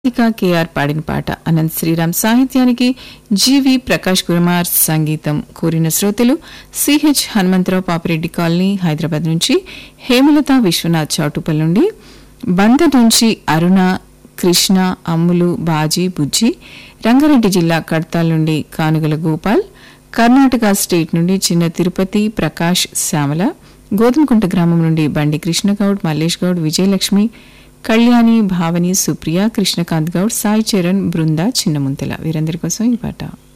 ఇక కేఆర్ పాడిన పాట అనంత్ శ్రీరామ్ సాహిత్యానికి జీవి ప్రకాష్ కుమార్ సంగీతం కోరిన శ్రోతలు సిహెచ్ హనుమంతరావు పాపిరెడ్డి కాలనీ హైదరాబాద్ నుంచి హేమలత విశ్వనాథ్ చౌటుపల్ నుండి బంద నుంచి అరుణ కృష్ణ అమ్ములు బాజీ బుజ్జి రంగారెడ్డి జిల్లా కడ్తాల్ నుండి కానుగల గోపాల్ కర్ణాటక స్టేట్ నుండి చిన్న తిరుపతి ప్రకాష్ శ్యామల గోధుమకుంట గ్రామం నుండి బండి కృష్ణగౌడ్ మల్లేష్ గౌడ్ విజయలక్ష్మి కళ్యాణి భావని సుప్రియ కృష్ణకాంత్ గౌడ్ సాయి చరణ్ బృంద చిన్నముంతల వీరందరి కోసం ఈ పాట